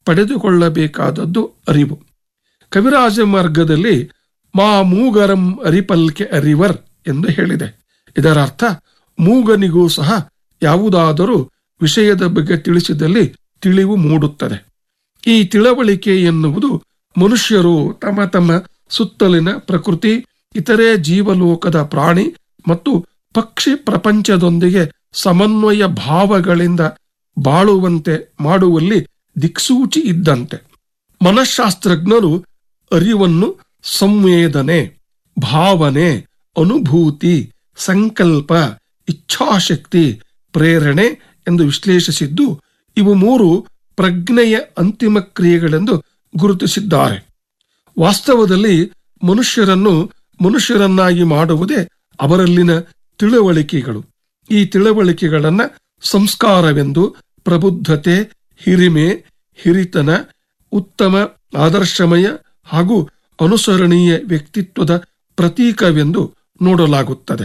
ಪಡೆದುಕೊಳ್ಳಬೇಕಾದದ್ದು ಅರಿವು ಕವಿರಾಜ ಮಾರ್ಗದಲ್ಲಿ ಮಾ ಮೂಗರಂ ಅರಿಪಲ್ಕೆ ಅರಿವರ್ ಎಂದು ಹೇಳಿದೆ ಇದರ ಅರ್ಥ ಮೂಗನಿಗೂ ಸಹ ಯಾವುದಾದರೂ ವಿಷಯದ ಬಗ್ಗೆ ತಿಳಿಸಿದಲ್ಲಿ ತಿಳಿವು ಮೂಡುತ್ತದೆ ಈ ತಿಳುವಳಿಕೆ ಎನ್ನುವುದು ಮನುಷ್ಯರು ತಮ್ಮ ತಮ್ಮ ಸುತ್ತಲಿನ ಪ್ರಕೃತಿ ಇತರೆ ಜೀವಲೋಕದ ಪ್ರಾಣಿ ಮತ್ತು ಪಕ್ಷಿ ಪ್ರಪಂಚದೊಂದಿಗೆ ಸಮನ್ವಯ ಭಾವಗಳಿಂದ ಬಾಳುವಂತೆ ಮಾಡುವಲ್ಲಿ ದಿಕ್ಸೂಚಿ ಇದ್ದಂತೆ ಮನಃಶಾಸ್ತ್ರಜ್ಞರು ಅರಿವನ್ನು ಸಂವೇದನೆ ಭಾವನೆ ಅನುಭೂತಿ ಸಂಕಲ್ಪ ಇಚ್ಛಾಶಕ್ತಿ ಪ್ರೇರಣೆ ಎಂದು ವಿಶ್ಲೇಷಿಸಿದ್ದು ಇವು ಮೂರು ಪ್ರಜ್ಞೆಯ ಅಂತಿಮ ಕ್ರಿಯೆಗಳೆಂದು ಗುರುತಿಸಿದ್ದಾರೆ ವಾಸ್ತವದಲ್ಲಿ ಮನುಷ್ಯರನ್ನು ಮನುಷ್ಯರನ್ನಾಗಿ ಮಾಡುವುದೇ ಅವರಲ್ಲಿನ ತಿಳುವಳಿಕೆಗಳು ಈ ತಿಳುವಳಿಕೆಗಳನ್ನ ಸಂಸ್ಕಾರವೆಂದು ಪ್ರಬುದ್ಧತೆ ಹಿರಿಮೆ ಹಿರಿತನ ಉತ್ತಮ ಆದರ್ಶಮಯ ಹಾಗೂ ಅನುಸರಣೀಯ ವ್ಯಕ್ತಿತ್ವದ ಪ್ರತೀಕವೆಂದು ನೋಡಲಾಗುತ್ತದೆ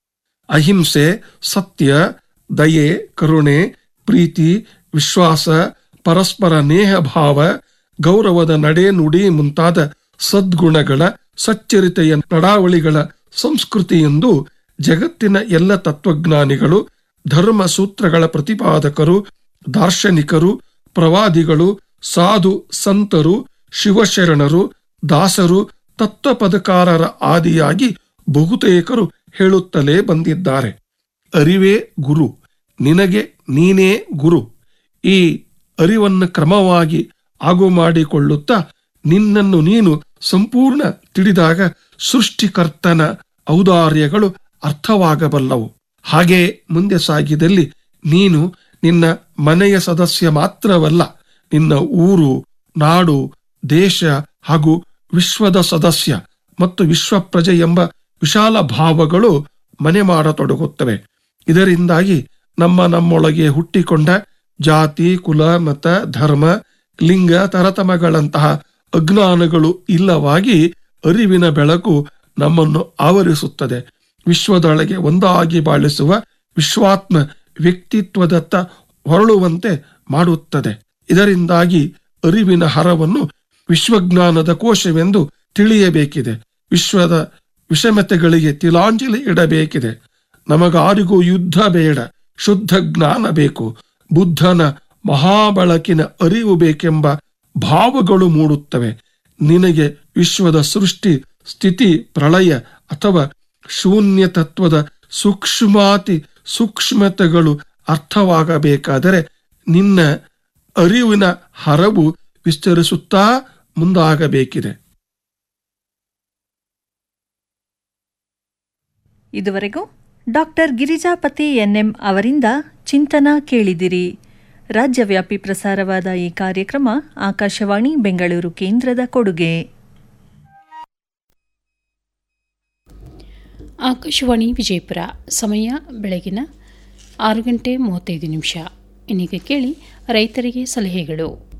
ಅಹಿಂಸೆ ಸತ್ಯ ದಯೆ ಕರುಣೆ ಪ್ರೀತಿ ವಿಶ್ವಾಸ ಪರಸ್ಪರ ನೇಹ ಭಾವ ಗೌರವದ ನಡೆ ನುಡಿ ಮುಂತಾದ ಸದ್ಗುಣಗಳ ಸಚ್ಚರಿತೆಯ ನಡಾವಳಿಗಳ ಸಂಸ್ಕೃತಿ ಎಂದು ಜಗತ್ತಿನ ಎಲ್ಲ ತತ್ವಜ್ಞಾನಿಗಳು ಧರ್ಮ ಸೂತ್ರಗಳ ಪ್ರತಿಪಾದಕರು ದಾರ್ಶನಿಕರು ಪ್ರವಾದಿಗಳು ಸಾಧು ಸಂತರು ಶಿವಶರಣರು ದಾಸರು ತತ್ವಪದಕಾರರ ಆದಿಯಾಗಿ ಬಹುತೇಕರು ಹೇಳುತ್ತಲೇ ಬಂದಿದ್ದಾರೆ ಅರಿವೇ ಗುರು ನಿನಗೆ ನೀನೇ ಗುರು ಈ ಅರಿವನ್ನು ಕ್ರಮವಾಗಿ ಆಗು ಮಾಡಿಕೊಳ್ಳುತ್ತಾ ನಿನ್ನನ್ನು ನೀನು ಸಂಪೂರ್ಣ ತಿಳಿದಾಗ ಸೃಷ್ಟಿಕರ್ತನ ಔದಾರ್ಯಗಳು ಅರ್ಥವಾಗಬಲ್ಲವು ಹಾಗೆ ಮುಂದೆ ಸಾಗಿದಲ್ಲಿ ನೀನು ನಿನ್ನ ಮನೆಯ ಸದಸ್ಯ ಮಾತ್ರವಲ್ಲ ನಿನ್ನ ಊರು ನಾಡು ದೇಶ ಹಾಗೂ ವಿಶ್ವದ ಸದಸ್ಯ ಮತ್ತು ವಿಶ್ವ ಪ್ರಜೆ ಎಂಬ ವಿಶಾಲ ಭಾವಗಳು ಮನೆ ಮಾಡತೊಡಗುತ್ತವೆ ಇದರಿಂದಾಗಿ ನಮ್ಮ ನಮ್ಮೊಳಗೆ ಹುಟ್ಟಿಕೊಂಡ ಜಾತಿ ಕುಲ ಮತ ಧರ್ಮ ಲಿಂಗ ತರತಮಗಳಂತಹ ಅಜ್ಞಾನಗಳು ಇಲ್ಲವಾಗಿ ಅರಿವಿನ ಬೆಳಕು ನಮ್ಮನ್ನು ಆವರಿಸುತ್ತದೆ ವಿಶ್ವದೊಳಗೆ ಒಂದಾಗಿ ಬಾಳಿಸುವ ವಿಶ್ವಾತ್ಮ ವ್ಯಕ್ತಿತ್ವದತ್ತ ಹೊರಳುವಂತೆ ಮಾಡುತ್ತದೆ ಇದರಿಂದಾಗಿ ಅರಿವಿನ ಹರವನ್ನು ವಿಶ್ವಜ್ಞಾನದ ಕೋಶವೆಂದು ತಿಳಿಯಬೇಕಿದೆ ವಿಶ್ವದ ವಿಷಮತೆಗಳಿಗೆ ತಿಲಾಂಜಲಿ ಇಡಬೇಕಿದೆ ನಮಗಾರಿಗೂ ಯುದ್ಧ ಬೇಡ ಶುದ್ಧ ಜ್ಞಾನ ಬೇಕು ಬುದ್ಧನ ಮಹಾಬಳಕಿನ ಅರಿವು ಬೇಕೆಂಬ ಭಾವಗಳು ಮೂಡುತ್ತವೆ ನಿನಗೆ ವಿಶ್ವದ ಸೃಷ್ಟಿ ಸ್ಥಿತಿ ಪ್ರಳಯ ಅಥವಾ ಶೂನ್ಯ ತತ್ವದ ಸೂಕ್ಷ್ಮಾತಿ ಸೂಕ್ಷ್ಮತೆಗಳು ಅರ್ಥವಾಗಬೇಕಾದರೆ ನಿನ್ನ ಅರಿವಿನ ಹರವು ವಿಸ್ತರಿಸುತ್ತಾ ಮುಂದಾಗಬೇಕಿದೆ ಇದುವರೆಗೂ ಡಾಕ್ಟರ್ ಗಿರಿಜಾಪತಿ ಎನ್ಎಂ ಅವರಿಂದ ಚಿಂತನ ಕೇಳಿದಿರಿ ರಾಜ್ಯವ್ಯಾಪಿ ಪ್ರಸಾರವಾದ ಈ ಕಾರ್ಯಕ್ರಮ ಆಕಾಶವಾಣಿ ಬೆಂಗಳೂರು ಕೇಂದ್ರದ ಕೊಡುಗೆ ಆಕಾಶವಾಣಿ ವಿಜಯಪುರ ಸಮಯ ಬೆಳಗಿನ ಆರು ಗಂಟೆ ಮೂವತ್ತೈದು ನಿಮಿಷ ಇನ್ನೀಗ ಕೇಳಿ ರೈತರಿಗೆ ಸಲಹೆಗಳು